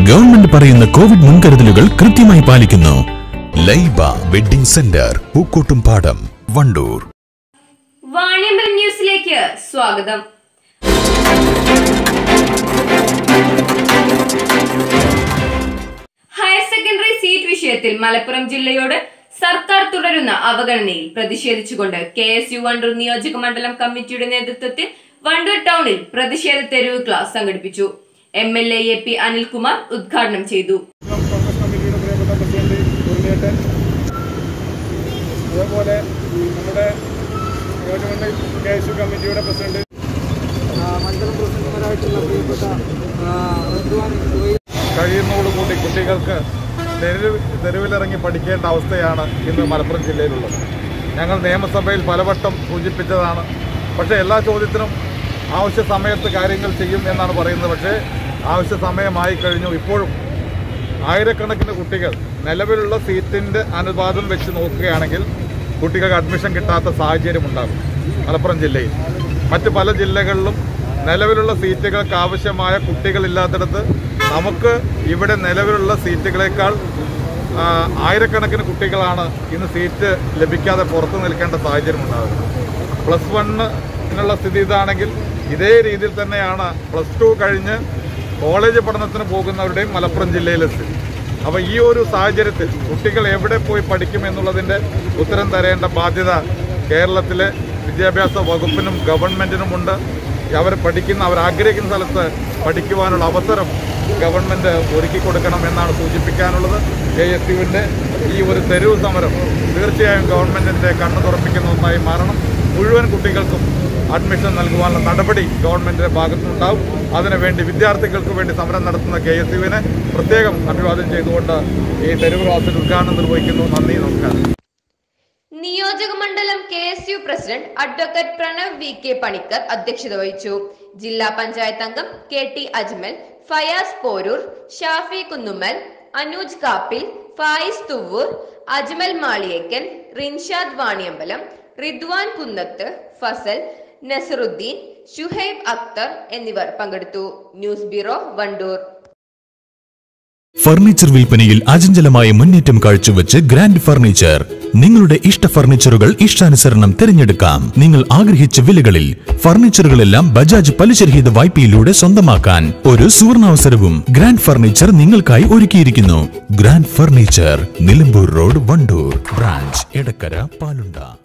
government പറയുന്ന Covid മുൻകരുതലുകൾ കൃത്യമായി പാലിക്കുന്നു ലൈബ വെഡിംഗ് സെന്റർ പൂക്കോട്ടും പാടം വണ്ടൂർ വാണിയമ്പലം ന്യൂസിലേക്ക് സ്വാഗതം ഹയർ സെക്കൻഡറി സീറ്റ് വിഷയത്തിൽ മലപ്പുറം ജില്ലയോട് സർക്കാർ തുടരുന്ന അവഗണനയിൽ പ്രതിഷേധിച്ചുകൊണ്ട് കെ എസ് യു വണ്ടൂർ നിയോജക മണ്ഡലം കമ്മിറ്റിയുടെ നേതൃത്വത്തിൽ വണ്ടൂർ ടൗണിൽ പ്രതിഷേധ തെരുവ് ക്ലാസ് സംഘടിപ്പിച്ചു M L A A P Anilkumar ഉദ്ഘാടനം ചെയ്തു കോൺഗ്രസ് കമ്മിറ്റിയുടെ പ്രിയപ്പെട്ട പ്രസിഡന്റ് ഉരുളിയേട്ടൻ അതേപോലെ നമ്മുടെ നിയോജകമണ്ഡൽ കെ എസ് യു കമ്മിറ്റിയുടെ പ്രസിഡന്റ് മണ്ഡലം പ്രസിഡന്റുമാരായിട്ടുള്ള പ്രിയപ്പെട്ട ആ, റിദ്വാൻ ഉവൈസ് കഴിയുന്നതോടുകൂടി കുട്ടികൾക്ക് തെരുവ് തെരുവിലിറങ്ങി പഠിക്കേണ്ട അവസ്ഥയാണ് ഇന്ന് മലപ്പുറം ജില്ലയിലുള്ളത് ഞങ്ങൾ നിയമസഭയിൽ പലവട്ടം സൂചിപ്പിച്ചതാണ് പക്ഷേ എല്ലാ ചോദ്യത്തിനും ആവശ്യ സമയത്ത് കാര്യങ്ങൾ ചെയ്യും എന്നാണ് പറയുന്നത് പക്ഷേ ആവശ്യ സമയമായി കഴിഞ്ഞു ഇപ്പോഴും ആയിരക്കണക്കിന് കുട്ടികൾ നിലവിലുള്ള സീറ്റിൻ്റെ അനുപാതം വെച്ച് നോക്കുകയാണെങ്കിൽ കുട്ടികൾക്ക് അഡ്മിഷൻ കിട്ടാത്ത സാഹചര്യം ഉണ്ടാകും മലപ്പുറം ജില്ലയിൽ മറ്റ് പല ജില്ലകളിലും നിലവിലുള്ള സീറ്റുകൾക്ക് ആവശ്യമായ കുട്ടികളില്ലാത്തിടത്ത് നമുക്ക് ഇവിടെ നിലവിലുള്ള സീറ്റുകളേക്കാൾ ആ, ആയിരക്കണക്കിന് കുട്ടികളാണ് ഇന്ന് സീറ്റ് ലഭിക്കാതെ പുറത്തു നിൽക്കേണ്ട സാഹചര്യം ഉണ്ടാകുന്നത് പ്ലസ് വണ്ണിനുള്ള സ്ഥിതി ഇതാണെങ്കിൽ ഇതേ രീതിയിൽ തന്നെയാണ് പ്ലസ് ടു കഴിഞ്ഞ് കോളേജ് പഠനത്തിന് പോകുന്നവരുടെയും മലപ്പുറം ജില്ലയിലെ സ്ഥിതി അപ്പോൾ ഈ ഒരു സാഹചര്യത്തിൽ കുട്ടികൾ എവിടെ പോയി പഠിക്കും എന്നുള്ളതിൻ്റെ ഉത്തരം തരേണ്ട ബാധ്യത കേരളത്തിലെ വിദ്യാഭ്യാസ വകുപ്പിനും ഗവൺമെൻറ്റിനുമുണ്ട് അവർ പഠിക്കുന്ന അവർ ആഗ്രഹിക്കുന്ന സ്ഥലത്ത് പഠിക്കുവാനുള്ള അവസരം ഗവൺമെൻറ് ഒരുക്കി കൊടുക്കണം എന്നാണ് സൂചിപ്പിക്കാനുള്ളത് കെ എസ് യുവിൻ്റെ ഈ ഒരു തെരുവ് സമരം തീർച്ചയായും ഗവൺമെൻറ്റിൻ്റെ കണ്ണു തുറപ്പിക്കുന്ന ഒന്നായി മാറണം മുഴുവൻ കുട്ടികൾക്കും അഡ്മിഷൻ നൽകുവാനുള്ള നടപടി ഗവൺമെന്റിന്റെ ഭാഗത്തുനിന്നുണ്ടാവും അതിനുവേണ്ടി വിദ്യാർത്ഥികൾക്ക് വേണ്ടി സമരം നടത്തുന്ന കെ എസ് യുവിനെ പ്രത്യേകം അഭിവാദ്യം ചെയ്തുകൊണ്ട് ഈ തെരുവ് ക്ലാസ്സിൽ ഉദ്ഘാടനം നിർവഹിക്കുന്നു നന്ദി നമസ്കാരം നിയോജക മണ്ഡലം K S U president advocate Pranav V K Panicker അധ്യക്ഷത വഹിച്ചു ജില്ലാ പഞ്ചായത്ത് അംഗം കെ ടി അജ്മൽ ഫയാസ് പോരൂർ ഷാഫി കുന്നുമ്മൽ അനൂജ് കാപ്പിൽ ഫായിസ് തുവ്വൂർ അജ്മൽ മാളിയേക്കൽ റിൻഷാദ് വാണിയമ്പലം റിദ്വാൻ കുന്നത്ത് ഫസൽ നസറുദ്ദീൻ ഷുഹൈബ് അക്തർ എന്നിവർ പങ്കെടുത്തു ന്യൂസ് ബ്യൂറോ വണ്ടൂർ ഫർണിച്ചർ വിൽപ്പനയിൽ അചഞ്ചലമായ മുന്നേറ്റം കാഴ്ചവെച്ച് ഗ്രാൻഡ് ഫർണിച്ചർ നിങ്ങളുടെ ഇഷ്ട ഫർണിച്ചറുകൾ ഇഷ്ടാനുസരണം തിരഞ്ഞെടുക്കാം നിങ്ങൾ ആഗ്രഹിച്ച വിലകളിൽ ഫർണിച്ചറുകളെല്ലാം ബജാജ് പലിശരഹിത വായ്പയിലൂടെ സ്വന്തമാക്കാൻ ഒരു സുവർണാവസരവും ഗ്രാൻഡ് ഫർണിച്ചർ നിങ്ങൾക്കായി ഒരുക്കിയിരിക്കുന്നു grand furniture Nilambur road Wandoor branch Edakkara പാലുണ്ട